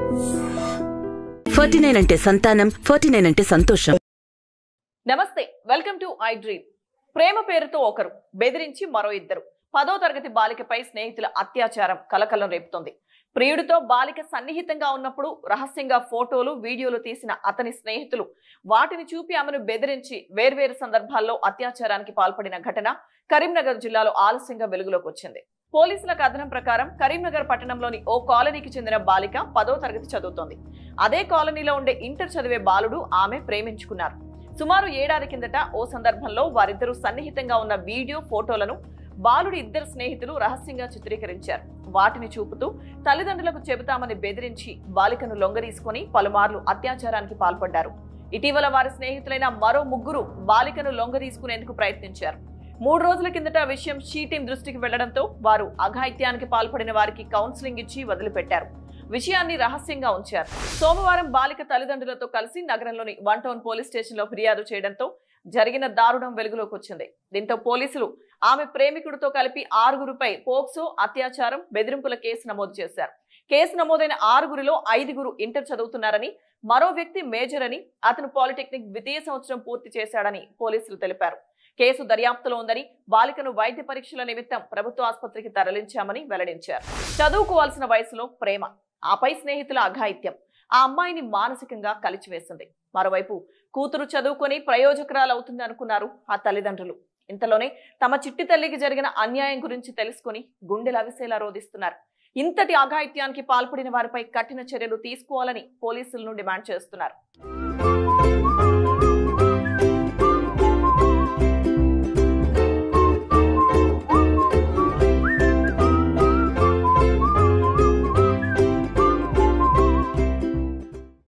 forty nine అంటే సంతానం forty nine అంటే సంతోషం నమస్తే వెల్కమ్ టు ఐ డ్రీమ్ ప్రేమ పేరుతో ఒకరు బెదిరించి మరో ఇద్దరు పదో తరగతి బాలికపై స్నేహితుల అత్యాచారం కలకలం రేపుతోంది ప్రియుడితో బాలిక సన్నిహితంగా ఉన్నప్పుడు రహస్యంగా ఫోటోలు వీడియోలు తీసిన అతని స్నేహితులు వాటిని చూపి ఆమెను బెదిరించి వేర్వేరు సందర్భాల్లో అత్యాచారానికి పాల్పడిన ఘటన కరీంనగర్ జిల్లాలో ఆలస్యంగా వెలుగులోకి వచ్చింది పోలీసుల కథనం ప్రకారం కరీంనగర్ పట్టణంలోని ఓ కాలనీకి చెందిన బాలిక పదో తరగతి చదువుతోంది అదే కాలనీలో ఉండే ఇంటర్ చదివే బాలుడు ఆమె ప్రేమించుకున్నారు సుమారు ఏడాది కిందట ఓ సందర్భంలో వారిద్దరూ సన్నిహితంగా ఉన్న వీడియో ఫోటోలను బాలుడి ఇద్దరు స్నేహితులు రహస్యంగా చిత్రీకరించారు వాటిని చూపుతూ తల్లిదండ్రులకు చెబుతామని బెదిరించి బాలికను లొంగదీసుకొని పలుమార్లు అత్యాచారానికి పాల్పడ్డారు ఇటీవల వారి స్నేహితులైన మరో ముగ్గురు బాలికను లొంగదీసుకునేందుకు ప్రయత్నించారు మూడు రోజుల కిందట ఆ విషయం షీ టీం దృష్టికి వెళ్లడంతో వారు అఘాయిత్యానికి పాల్పడిన వారికి కౌన్సిలింగ్ ఇచ్చి వదిలిపెట్టారు విషయాన్ని రహస్యంగా ఉంచారు సోమవారం బాలిక తల్లిదండ్రులతో కలిసి నగరంలోని వన్ టౌన్ పోలీస్ స్టేషన్లో ఫిర్యాదు చేయడంతో జరిగిన దారుణం వెలుగులోకి వచ్చింది దీంతో పోలీసులు ఆమె ప్రేమికుడితో కలిపి ఆరుగురుపై పోక్సో అత్యాచారం బెదిరింపుల కేసు నమోదు చేశారు కేసు నమోదైన ఆరుగురిలో ఐదుగురు ఇంటర్ చదువుతున్నారని మరో వ్యక్తి మేజర్ అని అతను పాలిటెక్నిక్ ద్వితీయ సంవత్సరం పూర్తి చేశాడని పోలీసులు తెలిపారు కేసు దర్యాప్తులో ఉందని బాలికను వైద్య పరీక్షల నిమిత్తం ప్రభుత్వ ఆసుపత్రికి తరలించామని వెల్లడించారు చదువుకోవాల్సిన వయసులో ప్రేమ ఆపై స్నేహితుల అఘాయిత్యం ఆ అమ్మాయిని మానసికంగా కలిచివేసింది మరోవైపు కూతురు చదువుకొని ప్రయోజకురాలవుతుంది అనుకున్నారు ఆ తల్లిదండ్రులు ఇంతలోనే తమ చిట్టి తల్లికి జరిగిన అన్యాయం గురించి తెలుసుకుని గుండెలు అవిసేలా రోధిస్తున్నారు ఇంతటి అఘాయిత్యానికి పాల్పడిన వారిపై కఠిన చర్యలు తీసుకోవాలని పోలీసులను డిమాండ్ చేస్తున్నారు